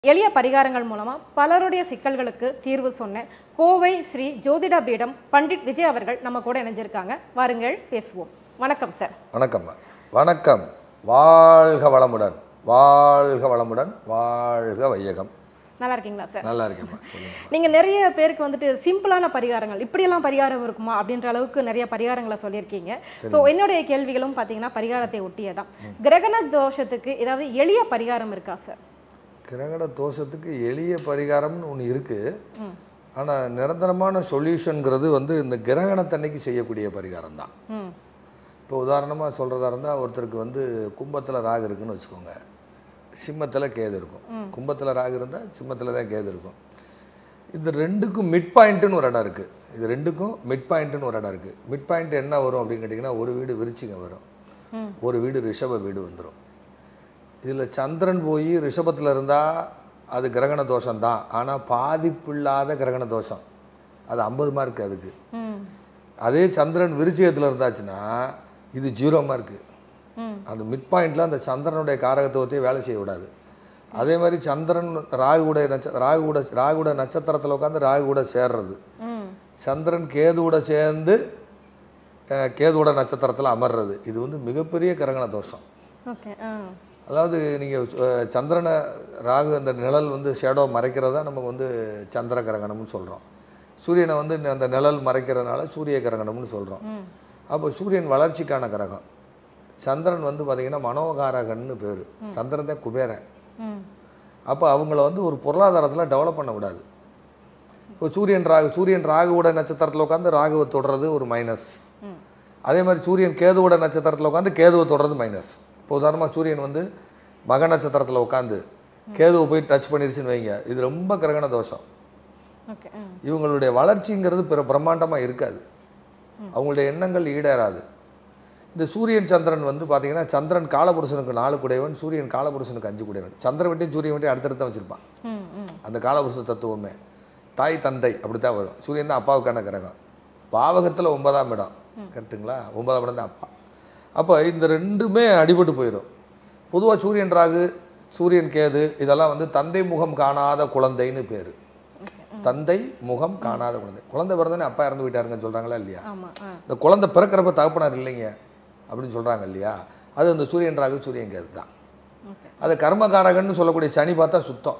எளிய பரிகாரங்கள் மூலமா பலருடைய சிக்கல்களுக்கு தீர்வு சொன்ன கோவை ஸ்ரீ ஜோதிடா பீடம் பண்டிட் விஜய் அவர்கள் நம்ம கூட இணைஞ்சிருக்காங்க வாருங்கள் பேசுவோம் வணக்கம் சார் வணக்கம்மா வணக்கம் வாழ்க வளமுடன் வாழ்க வளமுடன் வாழ்க வையகம் நல்லா இருக்கீங்களா சார் நல்லா இருக்கேம்மா சொல்லுங்க நீங்க நிறைய பேருக்கு வந்துட்டு சிம்பிளான பரிகாரங்கள் இப்படியெல்லாம் பரிகாரம் இருக்குமா அப்படின்ற அளவுக்கு நிறைய பரிகாரங்களை சொல்லியிருக்கீங்க ஸோ என்னுடைய கேள்விகளும் பார்த்தீங்கன்னா பரிகாரத்தை ஒட்டியதான் கிரகண தோஷத்துக்கு ஏதாவது எளிய பரிகாரம் இருக்கா சார் கிரகண தோஷத்துக்கு எளிய பரிகாரம்னு ஒன்று இருக்குது ஆனால் நிரந்தரமான சொல்யூஷனுங்கிறது வந்து இந்த கிரகணத்தன்னைக்கு செய்யக்கூடிய பரிகாரம் தான் ம் இப்போ உதாரணமாக சொல்கிறதா இருந்தால் ஒருத்தருக்கு வந்து கும்பத்தில் ராகு இருக்குன்னு வச்சுக்கோங்க சிம்மத்தில் கேது இருக்கும் கும்பத்தில் ராகு இருந்தால் சிம்மத்தில் தான் கேது இருக்கும் இது ரெண்டுக்கும் மிட் பாயிண்ட்டுன்னு ஒரு இடம் இருக்குது இது ரெண்டுக்கும் மிட் பாயிண்ட்டுன்னு ஒரு இடம் இருக்குது மிட் பாயிண்ட் என்ன வரும் அப்படின்னு கேட்டிங்கன்னா ஒரு வீடு விருச்சிங்க வரும் ம். ஒரு வீடு ரிஷப வீடு வந்துடும் இதில் சந்திரன் போய் ரிஷபத்தில் இருந்தால் அது கிரகண தோஷம் தான் ஆனால் பாதிப்பில்லாத கிரகண தோஷம் அது ஐம்பது மார்க் அதுக்கு ம் அதே சந்திரன் விருச்சிகத்தில் இருந்தாச்சுன்னா இது ஜீரோ மார்க்கு ம் அந்த மிட் பாயிண்டில் அந்த சந்திரனுடைய காரகத்துவத்தையே வேலை செய்ய விடாது அதே மாதிரி சந்திரன் ராகுடைய நட்ச ராகுட ராகுட நட்சத்திரத்தில் உட்காந்து ராகுட சேர்றது ம் சந்திரன் கேதுவோட சேர்ந்து அஹ், கேதுவோட நட்சத்திரத்தில் அமர்றது இது வந்து மிகப்பெரிய கிரகண தோஷம் ஓகே ஆ அதாவது நீங்கள் சந்திரனை ராகு அந்த நிழல் வந்து ஷேடோ மறைக்கிறதா நம்ம வந்து சந்திர கிரகணம்னு சொல்கிறோம் சூரியனை வந்து அந்த நிழல் மறைக்கிறதுனால சூரிய கிரகணம்னு சொல்கிறோம் ம் அப்போ சூரியன் வளர்ச்சிக்கான கிரகம் சந்திரன் வந்து பார்த்திங்கன்னா மனோகாரகன்னு பேர் சந்திரன் தான் குபேரன் ம் அப்போ அவங்கள வந்து ஒரு பொருளாதாரத்தில் டெவலப் பண்ண விடாது இப்போ சூரியன் ராகு சூரியன் ராகுவோட நட்சத்திரத்தில் உட்காந்து ராகுவை தொடுறது ஒரு மைனஸ் ம் அதே மாதிரி சூரியன் கேதுவோட நட்சத்திரத்தில் உட்காந்து கேதுவை தொடுறது மைனஸ் இப்போ உதாரணமாக சூரியன் வந்து மக நட்சத்திரத்தில் உட்காந்து கேதுவை போய் டச் பண்ணிருச்சுன்னு வைங்க இது ரொம்ப கிரகண தோஷம் ஓகே ம் இவங்களுடைய வளர்ச்சிங்கிறது பிற பிரம்மாண்டமாக இருக்காது அவங்களுடைய எண்ணங்கள் ஈடேறாது இந்த சூரியன் சந்திரன் வந்து பார்த்தீங்கன்னா சந்திரன் காலபுருஷனுக்கு நாலு குடையவன் சூரியன் காலபுருஷனுக்கு அஞ்சு குடையவன் சந்திரன் வட்டியும் சூரியன் வட்டியும் அடுத்தடுத்து வச்சுருப்பான் ம் ம் அந்த காலபுருஷ தத்துவமே தாய் தந்தை அப்படி தான் வரும் சூரியன் தான் அப்பாவுக்கான கிரகம் பாவகத்தில் ஒன்பதாம் இடம் கரெக்டுங்களா ஒன்பதாம் இடம் தான் அப்பா அப்போ இந்த ரெண்டுமே அடிபட்டு போயிடும் பொதுவாக சூரியன் ராகு சூரியன் கேது இதெல்லாம் வந்து தந்தை முகம் காணாத குழந்தைன்னு பேர் தந்தை முகம் காணாத குழந்தை குழந்தை பிறந்தோடனே அப்பா இறந்து போயிட்டாருங்கன்னு சொல்கிறாங்களா இல்லையா ஆமாம் ஆ இந்த குழந்தை பிறக்கிறப்ப தகப்பனார் இல்லைங்க அப்படின்னு சொல்கிறாங்க இல்லையா அது அந்த சூரியன் ராகு சூரியன் கேது தான் ஓகே அது கர்மகாரகன்னு சொல்லக்கூடிய சனி பார்த்தா சுத்தம்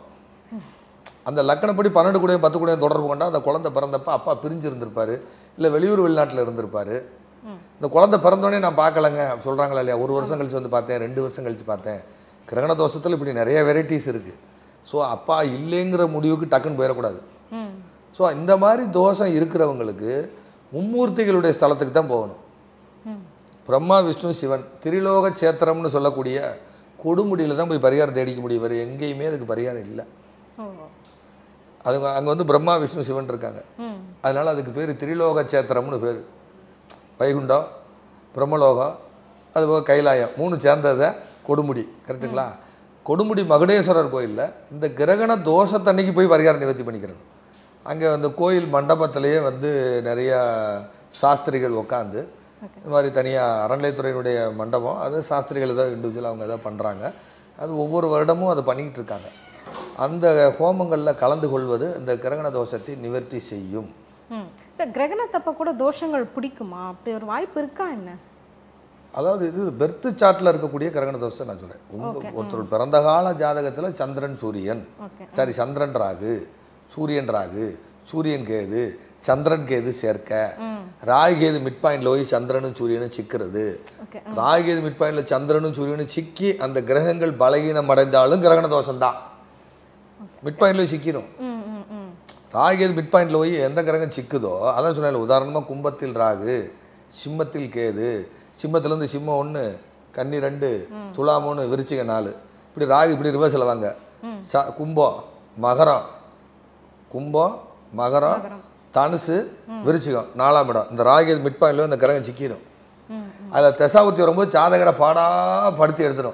அந்த லக்கணப்படி பன்னெண்டு கூடயும் பத்து கூடயும் தொடர்பு கொண்டா அந்த குழந்தை பிறந்தப்ப அப்பா பிரிஞ்சு இருந்திருப்பாரு இல்லை வெளியூர் வெளிநாட்டில் இருந்திருப்பாரு ம். இந்த குழந்தை பிறந்தோடனே நான் பார்க்கலங்க சொல்கிறாங்களா இல்லையா ஒரு வருஷம் கழிச்சு வந்து பார்த்தேன் ரெண்டு வருஷம் கழிச்சு பார்த்தேன் கிரகண தோஷத்தில் இப்படி நிறைய வெரைட்டிஸ் இருக்குது ஸோ அப்பா இல்லைங்கிற முடிவுக்கு டக்குன்னு போயிடக்கூடாது ம் ஸோ இந்த மாதிரி தோஷம் இருக்கிறவங்களுக்கு மும்மூர்த்திகளுடைய ஸ்தலத்துக்கு தான் போகணும் ம் பிரம்மா விஷ்ணு சிவன் திரிலோக சேத்திரம்னு சொல்லக்கூடிய கொடுமுடியில் தான் போய் பரிகாரம் தேடிக்க முடியும் வேறு எங்கேயுமே அதுக்கு பரிகாரம் இல்லை ஓ அதுங்க அங்கே வந்து பிரம்மா விஷ்ணு சிவன் இருக்காங்க ம் அதனால் அதுக்கு பேர் திரிலோக சேத்திரம்னு பேர் வைகுண்டம் பிரம்மலோகம் அதுபோக கைலாயம் மூணு சேர்ந்ததை கொடுமுடி கரெக்டுங்களா கொடுமுடி மகுடேஸ்வரர் கோயிலில் இந்த கிரகண தோஷத்தன்னைக்கு போய் பரிகாரம் நிவர்த்தி பண்ணிக்கிறணும் அங்கே அந்த கோயில் மண்டபத்திலேயே வந்து நிறையா சாஸ்திரிகள் உட்காந்து இந்த மாதிரி தனியாக அறநிலைத்துறையினுடைய மண்டபம் அது சாஸ்திரிகள் ஏதோ இண்டிவிஜுவல் அவங்க ஏதோ பண்ணுறாங்க அது ஒவ்வொரு வருடமும் அதை பண்ணிக்கிட்டு இருக்காங்க அந்த ஹோமங்களில் கலந்து கொள்வது இந்த கிரகண தோஷத்தை நிவர்த்தி செய்யும் ம் சார் கிரகணத்தப்ப கூட தோஷங்கள் பிடிக்குமா அப்படி ஒரு வாய்ப்பு இருக்கா என்ன அதாவது இது பெர்த்து சார்ட்டில் இருக்கக்கூடிய கிரகண தோஷத்தை நான் சொல்கிறேன் உங்கள் ஒருத்தர் பிறந்த கால ஜாதகத்தில் சந்திரன் சூரியன் ஓகே சாரி சந்திரன் ராகு சூரியன் ராகு சூரியன் கேது சந்திரன் கேது சேர்க்க ம் ராகு கேது மிட் பாயிண்டில் போய் சந்திரனும் சூரியனும் சிக்கிறது ஓகே ராகு கேது மிட் பாயிண்டில் சந்திரனும் சூரியனும் சிக்கி அந்த கிரகங்கள் பலகீனம் அடைந்தாலும் கிரகண தோஷம் தான் மிட் பாயிண்டில் சிக்கிடும் ம் ம் ம் ராகு மிட் பாயிண்டில் போய் எந்த கிரகம் சிக்குதோ அதான் சொன்னேன் உதாரணமாக கும்பத்தில் ராகு சிம்மத்தில் கேது சிம்மத்துலேருந்து சிம்மம் ஒன்று கன்னி ரெண்டு துலா மூணு விருச்சிக நாலு இப்படி ராகு இப்படி ரிவர்ஸில் வாங்க ச கும்பம் மகரம் கும்பம் மகரம் தனுசு விருச்சிகம் நாலாம் இடம் இந்த ராகு மிட் பாயிண்டில் இந்த கிரகம் சிக்கிடும் ம் அதில் தசாபுத்தி வரும்போது ஜாதகரை பாடா படுத்தி எடுத்துடும்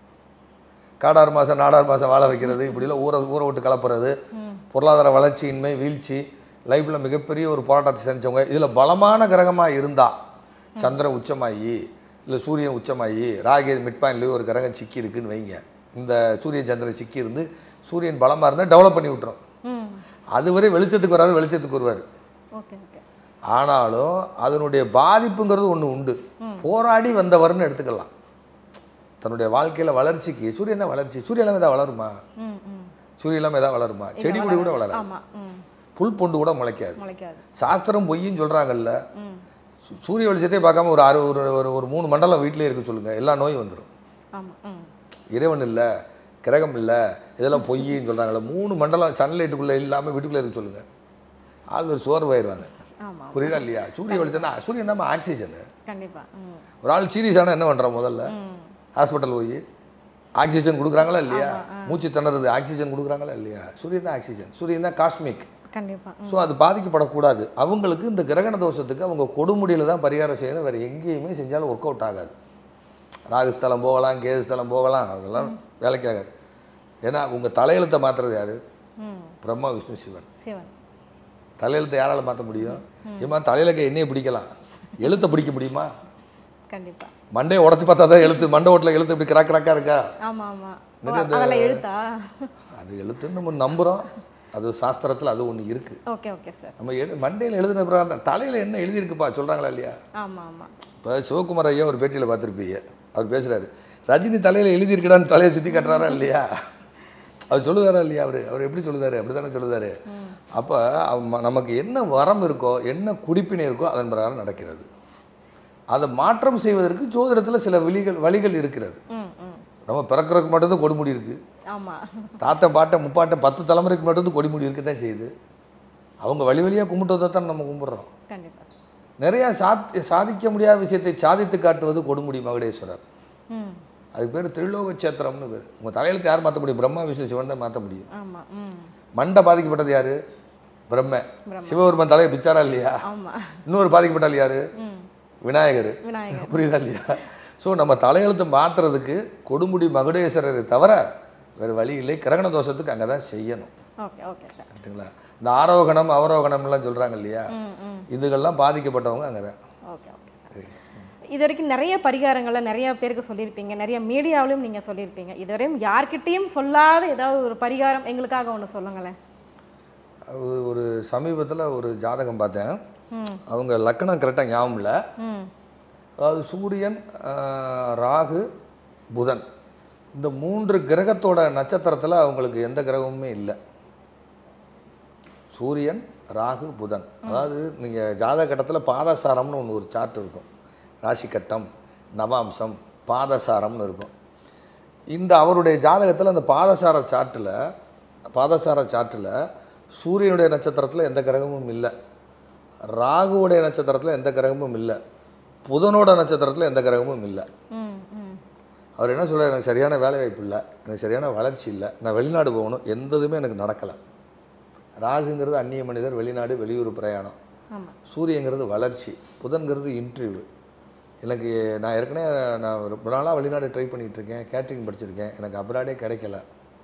காடாறு மாதம் நாடாறு மாதம் வாழ வைக்கிறது இப்படிலாம் ஊரை ஊரை விட்டு கலப்புறது பொருளாதார வளர்ச்சியின்மை வீழ்ச்சி லைஃப்பில் மிகப்பெரிய ஒரு போராட்டத்தை செஞ்சவங்க இதில் பலமான கிரகமாக இருந்தால் சந்திரன் உச்சமாகி இல்லை சூரியன் உச்சமாகி ராகேது மிட் பாயிண்ட்லேயே ஒரு கிரகம் சிக்கி இருக்குன்னு வைங்க இந்த சூரிய சந்திரன் சிக்கி இருந்து சூரியன் பலமாக இருந்தால் டெவலப் பண்ணி விட்டுரும் ம் அதுவரை வெளிச்சத்துக்கு வராது வெளிச்சத்துக்கு வருவார் ஓகே ஓகே ஆனாலும் அதனுடைய பாதிப்புங்கிறது ஒன்று உண்டு போராடி வந்தவர்னு எடுத்துக்கலாம் தன்னுடைய வாழ்க்கையில் வளர்ச்சிக்கு சூரியன் தான் வளர்ச்சி சூரியன் இல்லாமல் ஏதாவது வளருமா ம் ம் சூரியன் இல்லாமல் ஏதாவது வளருமா செடி கொடி கூட வளராது ஆமா ம் புல் பொண்டு கூட முளைக்காது முளைக்காது சாஸ்திரம் பொய்ன்னு சொல்கிறாங்கல்ல ம் சூ- சூரிய வெளிச்சத்தை பார்க்காம ஒரு அறு ஒரு ஒரு ஒரு மூணு மண்டலம் வீட்டிலே இருக்க சொல்லுங்கள் எல்லா நோயும் வந்துடும் ஆமா ம் இறைவன் இல்லை கிரகம் இல்லை இதெல்லாம் பொய்ன்னு சொல்கிறாங்கல்ல மூணு மண்டலம் சன்லைட்டுக்குள்ளே இல்லாமல் வீட்டுக்குள்ளே இருக்க சொல்லுங்கள் ஆள் ஒரு சோர்வாயிருவாங்க ஆமா புரியுதா இல்லையா சூரிய வெளிச்சம்னா சூரியன் தான் ஆக்சிஜன் கண்டிப்பா ம் ஒரு ஆள் சீரியஸ் ஆனால் என்ன பண்ணுறான் முதல்ல ம் ஹாஸ்பிட்டல் போய் ஆக்சிஜன் கொடுக்குறாங்களா இல்லையா மூச்சு திணறது ஆக்சிஜன் கொடுக்குறாங்களா இல்லையா சூரியன் தான் ஆக்சிஜன் சூரியன் தான் காஸ்மிக் கண்டிப்பா ம் ஸோ அது பாதிக்கப்படக்கூடாது அவங்களுக்கு இந்த கிரகண தோஷத்துக்கு அவங்க கொடுமுடியில் தான் பரிகாரம் செய்யணும் வேறு எங்கேயுமே செஞ்சாலும் ஒர்க் அவுட் ஆகாது ராகுஸ்தலம் போகலாம் கேதுஸ்தலம் போகலாம் அதெல்லாம் வேலைக்கு ஆகாது ஏன்னா உங்கள் தலையெழுத்தை மாற்றுறது யார் ம் பிரம்மா விஷ்ணு சிவன் சிவன் தலையெழுத்தை யாரால் மாற்ற முடியும் ஏமா தலையில எண்ணெயை பிடிக்கலாம் எழுத்தை பிடிக்க முடியுமா கண்டிப்பா மண்டையை உடச்சி பார்த்தா தான் எழுத்து மண்டை ஓட்டில் எழுத்து இப்படி கிராக் கிராக்காக இருக்கா ஆமா ஆமா ஓ, என்னது அந்த- அதெல்லாம் எழுத்தா அது எழுத்துன்னு நம்ம நம்புகிறோம் அது சாஸ்திரத்தில் அது ஒன்று இருக்குது ஓகே ஓகே சார் நம்ம எழு மண்டையில் எழுதின பிறகு அந்த தலையில் என்ன எழுதியிருக்குப்பா சொல்கிறாங்களா இல்லையா ஆமா ஆமா இப்போ சிவகுமார் ஐயா ஒரு பேட்டியில் பார்த்துருப்பீங்க அவர் பேசுகிறாரு ரஜினி தலையில் எழுதியிருக்கடான்னு தலையை சுற்றி கட்டுறாரா இல்லையா அவர் சொல்லுதாரா இல்லையா அவர் அவர் எப்படி சொல்லுதாரு அப்படி தானே சொல்லுதாரு அப்போ நமக்கு என்ன வரம் இருக்கோ என்ன குடிப்பினை இருக்கோ அதன் பிரகாரம் நடக்கிறது அதை மாற்றம் செய்வதற்கு ஜோதிடத்தில் சில வழிகள் வழிகள் இருக்கிறது ம் ம் நம்ம பிறக்கிறதுக்கு மட்டும்தான் கொடுமுடி இருக்குது ஆமா தாத்தன் பாட்டன் முப்பாட்டன் பத்து தலைமுறைக்கு மட்டும் கொடிமுடி இருக்க தான் செய்யுது அவங்க வழி வழியாக கும்பிட்டதை தான் நம்ம கும்பிட்றோம் கண்டிப்பா சார் நிறையா சாத் சாதிக்க முடியாத விஷயத்தை சாதித்து காட்டுவது கொடுமுடி மகுடேஸ்வரர் ம் அதுக்கு பேர் திரிலோக சேத்திரம்னு பேர் உங்கள் தலையெழுத்து யார் மாற்ற முடியும் பிரம்மா விஷ்ணு சிவன் தான் மாற்ற முடியும் ஆமா ம் மண்டை பாதிக்கப்பட்டது யார் பிரம்ம சிவபெருமன் தலையை பிச்சாரா இல்லையா ஆமா இன்னொரு பாதிக்கப்பட்டால் யார் ம் விநாயகர் விநாயகர் புரியுதா இல்லையா ஸோ நம்ம தலையெழுத்து மாற்றுறதுக்கு கொடுமுடி மகுடேஸ்வரரை தவிர வேறு வழி இல்லை கிரகண தோஷத்துக்கு அங்கே தான் செய்யணும் ஓகே ஓகே சார் கரெக்டுங்களா இந்த ஆரோகணம் அவரோகணம்லாம் சொல்கிறாங்க இல்லையா ம் ம் இதுகள்லாம் பாதிக்கப்பட்டவங்க அங்கே தான் ஓகே ஓகே சார் இது வரைக்கும் நிறைய பரிகாரங்களை நிறைய பேருக்கு சொல்லியிருப்பீங்க நிறைய மீடியாவிலும் நீங்கள் சொல்லியிருப்பீங்க இதுவரையும் யார்கிட்டயும் சொல்லாத ஏதாவது ஒரு பரிகாரம் எங்களுக்காக ஒன்று சொல்லுங்களேன் அது ஒரு சமீபத்தில் ஒரு ஜாதகம் பார்த்தேன் ம் அவங்க லக்கணம் கரெக்டாக ஞாபகம் இல்லை ம் அதாவது சூரியன் ஆஹ், ராகு புதன் இந்த மூன்று கிரகத்தோட நட்சத்திரத்தில் அவங்களுக்கு எந்த கிரகமுமே இல்லை சூரியன் ராகு புதன் அதாவது நீங்கள் ஜாதக கட்டத்தில் பாதசாரம்னு ஒன்று ஒரு சார்ட் இருக்கும் ராசி கட்டம் நவாம்சம் பாதசாரம்னு இருக்கும் இந்த அவருடைய ஜாதகத்தில் அந்த பாதசார சார்ட்டில் பாதசார சார்ட்டில் சூரியனுடைய நட்சத்திரத்தில் எந்த கிரகமும் இல்லை ராகுவுடைய நட்சத்திரத்தில் எந்த கிரகமும் இல்லை புதனோட நட்சத்திரத்தில் எந்த கிரகமும் இல்லை ம் ம் அவர் என்ன சொல்றாரு எனக்கு சரியான வேலை வாய்ப்பு இல்லை எனக்கு சரியான வளர்ச்சி இல்லை நான் வெளிநாடு போகணும் எந்த இதுவுமே எனக்கு நடக்கலை ராகுங்கிறது அந்நிய மனிதர் வெளிநாடு வெளியூர் பிரயாணம் ஆமாம் சூரியங்கிறது வளர்ச்சி புதன்கிறது இன்டர்வியூ எனக்கு நான் ஏற்கனவே நான் ரொம்ப நாளாக வெளிநாடு ட்ரை இருக்கேன் கேட்ரிங் படிச்சிருக்கேன் எனக்கு அப்ராடே கிடைக்கல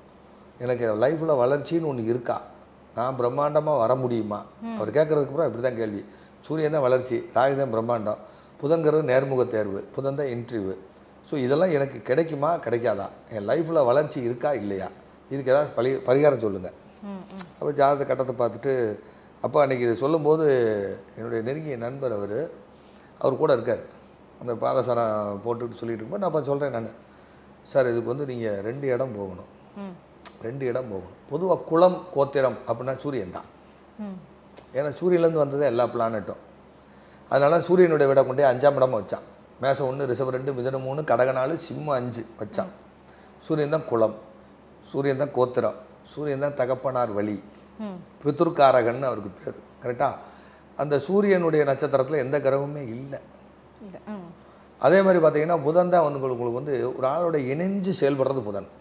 எனக்கு லைஃப்பில் வளர்ச்சின்னு ஒன்று இருக்கா நான் பிரம்மாண்டமாக வர முடியுமா அவர் கேட்குறதுக்கு அப்புறம் இப்படி தான் கேள்வி சூரியன் தான் வளர்ச்சி ராகு தான் பிரம்மாண்டம் புதன்கிறது நேர்முக தேர்வு புதன் தான் இன்டர்வியூ ஸோ இதெல்லாம் எனக்கு கிடைக்குமா கிடைக்காதா என் லைஃப்பில் வளர்ச்சி இருக்கா இல்லையா இதுக்கு ஏதாவது பரி பரிகாரம் சொல்லுங்கள் ம் ம் அப்போ ஜாதக கட்டத்தை பார்த்துட்டு அப்போ அன்றைக்கி இது சொல்லும்போது என்னுடைய நெருங்கிய நண்பர் அவர் அவர் கூட இருக்கார் அந்த பாதசாரம் போட்டுட்டு சொல்லிட்டு இருக்கும்போது நான் அப்போ சொல்கிறேன் நான் சார் இதுக்கு வந்து நீங்கள் ரெண்டு இடம் போகணும் ம் ரெண்டு இடம் போகணும் பொதுவாக குளம் கோத்திரம் அப்படின்னா சூரியன் தான் ம் ஏன்னா சூரியன்லேருந்து வந்தது எல்லா பிளானட்டும் அதனால சூரியனுடைய விட கொண்டே அஞ்சாம் இடமா வச்சான் மேசம் ஒன்று ரிஷபம் ரெண்டு மிதனம் மூணு கடக நாலு சிம்மம் அஞ்சு வச்சான் சூரியன் தான் குளம் சூரியன் தான் கோத்திரம் சூரியன் தான் தகப்பனார் வழி ம் பித்ருக்காரகன்னு அவருக்கு பேர் கரெக்டா அந்த சூரியனுடைய நட்சத்திரத்தில் எந்த கிரகமுமே இல்லை இல்லை ம் அதே மாதிரி பார்த்தீங்கன்னா புதன் தான் வந்து உங்களுக்கு உங்களுக்கு வந்து ஒரு ஆளோட இணைஞ்சு செயல்படுறது புதன்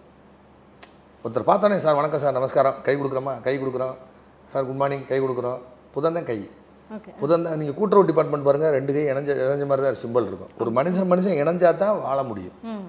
ஒருத்தர் பார்த்தோன்னே சார் வணக்கம் சார் நமஸ்காரம் கை கொடுக்குறோமா கை கொடுக்குறோம் சார் குட் மார்னிங் கை கொடுக்குறோம் புதன் தான் கை ஓகே புதன் தான் நீங்கள் கூட்டுறவு டிபார்ட்மெண்ட் பாருங்கள் ரெண்டு கை இணைஞ்ச இணைஞ்ச மாதிரி தான் சிம்பிள் இருக்கும் ஒரு மனுஷன் மனுஷன் இணைஞ்சா தான் வாழ முடியும் ம்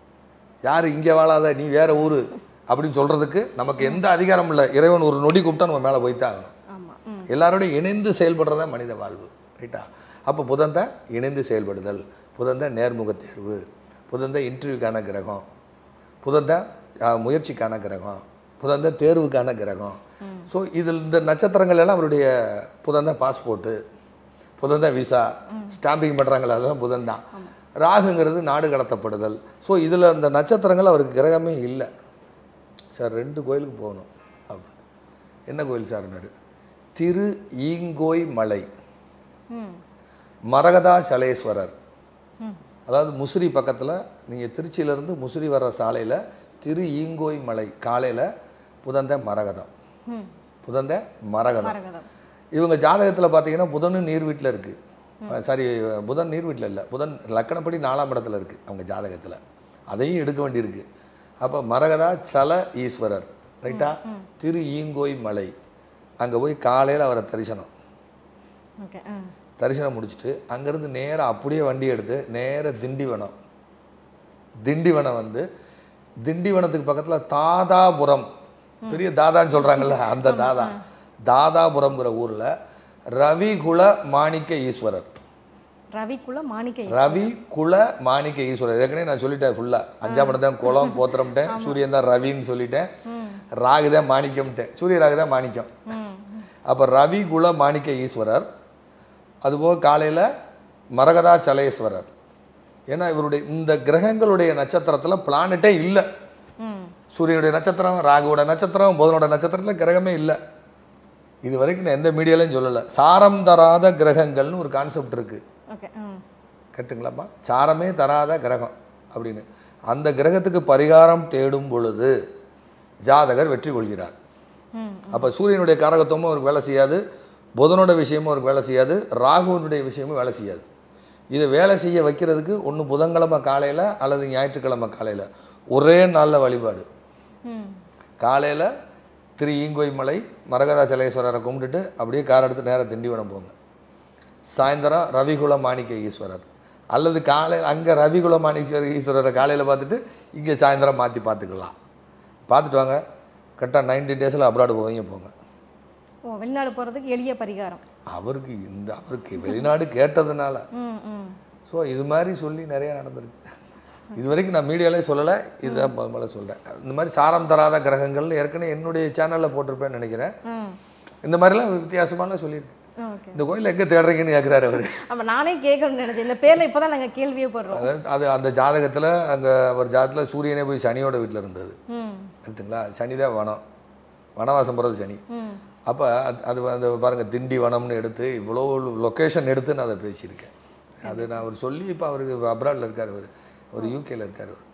யார் இங்கே வாழாத நீ வேற ஊர் அப்படின்னு சொல்கிறதுக்கு நமக்கு எந்த அதிகாரம் இல்லை இறைவன் ஒரு நொடி கூப்பிட்டா நம்ம மேலே போய்த்தான் ஆகணும் ஆமாம் ம் எல்லாரோடையும் இணைந்து செயல்படுறதா மனித வாழ்வு ரைட்டா அப்போ புதன் தான் இணைந்து செயல்படுதல் புதன் தான் நேர்முக தேர்வு புதன் தான் இன்டர்வியூக்கான கிரகம் புதன் தான் ஆ, முயற்சிக்கான கிரகம் புதன் தான் தேர்வுக்கான கிரகம் ஸோ இதில் இந்த நட்சத்திரங்கள் எல்லாம் அவருடைய புதன் தான் பாஸ்போர்ட்டு புதன் தான் விசா ஸ்டாம்பிங் பண்ணுறாங்களா அதுதான் புதன் தான் ராகுங்கிறது நாடு கடத்தப்படுதல் ஸோ இதில் அந்த நட்சத்திரங்கள் அவருக்கு கிரகமே இல்லை சார் ரெண்டு கோயிலுக்கு போகணும் அப்படி என்ன கோயில் சார்னாரு திரு ஈங்கோய் மலை ம் மரகதா சலேஸ்வரர் ம் அதாவது முசிறி பக்கத்தில் நீங்கள் திருச்சியிலேருந்து முசிறி வர்ற சாலையில் திரு ஈங்கோய் மலை காலையில் புதந்த மரகதம் ம் புதந்த மரகதம் மரகதம் இவங்க ஜாதகத்தில் பார்த்தீங்கன்னா புதனும் நீர் வீட்டில் இருக்குது சாரி புதன் நீர் வீட்டில் இல்லை புதன் லக்கணப்படி நாலாம் இடத்துல இருக்குது அவங்க ஜாதகத்தில் அதையும் எடுக்க வேண்டியிருக்கு அப்போ மரகதா சல ஈஸ்வரர் ரைட்டா திரு ஈங்கோய் மலை அங்கே போய் காலையில் அவரை தரிசனம் ஓகே ஆ தரிசனம் முடிச்சுட்டு அங்கேருந்து நேராக அப்படியே வண்டி எடுத்து நேராக திண்டிவனம் திண்டிவனம் வந்து திண்டிவனத்துக்கு பக்கத்தில் தாதாபுரம் பெரிய தாதான்னு சொல்கிறாங்கல்ல அந்த தாதா தாதாபுரம்ங்கிற ஊரில் ரவிகுல மாணிக்க ஈஸ்வரர் ரவிக்குள்ள மாணிக்க ரவி குல மாணிக்க ஈஸ்வரர் ஏற்கனவே நான் சொல்லிட்டேன் ஃபுல்லாக அஞ்சாம் இடம் தான் குளம் போத்திரம்ட்டேன் சூரியன் தான் ரவின்னு சொல்லிட்டேன் ராகு தான் மாணிக்கம்ட்டேன் சூரிய ராகு தான் மாணிக்கம் ம் அப்போ ரவி குல மாணிக்க ஈஸ்வரர் அதுபோக காலையில் மரகதா சலேஸ்வரர் ஏன்னா இவருடைய இந்த கிரகங்களுடைய நட்சத்திரத்தில் பிளானட்டே இல்லை ம் சூரியனுடைய நட்சத்திரம் ராகுவோட நட்சத்திரம் புதனோட நட்சத்திரத்தில் கிரகமே இல்லை இது வரைக்கும் நான் எந்த மீடியாலையும் சொல்லலை சாரம் தராத கிரகங்கள்னு ஒரு கான்செப்ட் இருக்குது ஓகே ம் கரெக்டுங்களாப்பா சாரமே தராத கிரகம் அப்படின்னு அந்த கிரகத்துக்கு பரிகாரம் தேடும் பொழுது ஜாதகர் வெற்றி கொள்கிறார் ம் அப்போ சூரியனுடைய காரகத்துவமும் அவருக்கு வேலை செய்யாது புதனோட விஷயமும் அவருக்கு வேலை செய்யாது ராகுவனுடைய விஷயமும் வேலை செய்யாது இதை வேலை செய்ய வைக்கிறதுக்கு ஒன்று புதன்கிழமை காலையில் அல்லது ஞாயிற்றுக்கிழமை காலையில் ஒரே நாளில் வழிபாடு ம் காலையில் திரு ஈங்கோய் மலை மரகதா சலேஸ்வரரை கும்பிட்டுட்டு அப்படியே கார் எடுத்து நேராக திண்டிவனம் போங்க சாயந்தரம் ரவிகுல மாணிக்க ஈஸ்வரர் அல்லது காலையில் அங்கே ரவிகுல மாணிக்க ஈஸ்வரரை காலையில் பார்த்துட்டு இங்கே சாயந்தரம் மாற்றி பார்த்துக்கலாம் பார்த்துட்டு வாங்க கரெக்டாக நைன்டி டேஸில் அப்ராடு போவீங்க போங்க ஓ வெளிநாடு போகிறதுக்கு எளிய பரிகாரம் அவருக்கு இந்த அவருக்கு வெளிநாடு கேட்டதுனால ம் ம் ஸோ இது மாதிரி சொல்லி நிறைய நடந்திருக்கு இது வரைக்கும் நான் மீடியாலே சொல்லலை இதுதான் முதல் முதல்ல சொல்கிறேன் இந்த மாதிரி சாரம் தராத கிரகங்கள்னு ஏற்கனவே என்னுடைய சேனலில் போட்டிருப்பேன்னு நினைக்கிறேன் ம் இந்த மாதிரிலாம் வித்தியாசமாலாம் சொல்லியிருக்கேன் ஓகே இந்த கோயில் எங்கே தேடுறீங்கன்னு கேட்குறாரு அவர் அப்போ நானே கேட்கணும்னு நினச்சேன் இந்த பேரில் இப்போ தான் நாங்கள் கேள்வியே போடுறோம் அதாவது அது அந்த ஜாதகத்தில் அங்கே ஒரு ஜாதகத்தில் சூரியனே போய் சனியோட வீட்டில் இருந்தது ம் கரெக்டுங்களா சனி தான் வனம் வனவாசம் போகிறது சனி ம் அப்போ அது அது அந்த பாருங்கள் திண்டி வனம்னு எடுத்து இவ்வளோ லொக்கேஷன் எடுத்து நான் அதை பேசியிருக்கேன் அது நான் அவர் சொல்லி இப்போ அவருக்கு அப்ராடில் இருக்கார் அவர் அவர் யூகேல இருக்கார் அவர்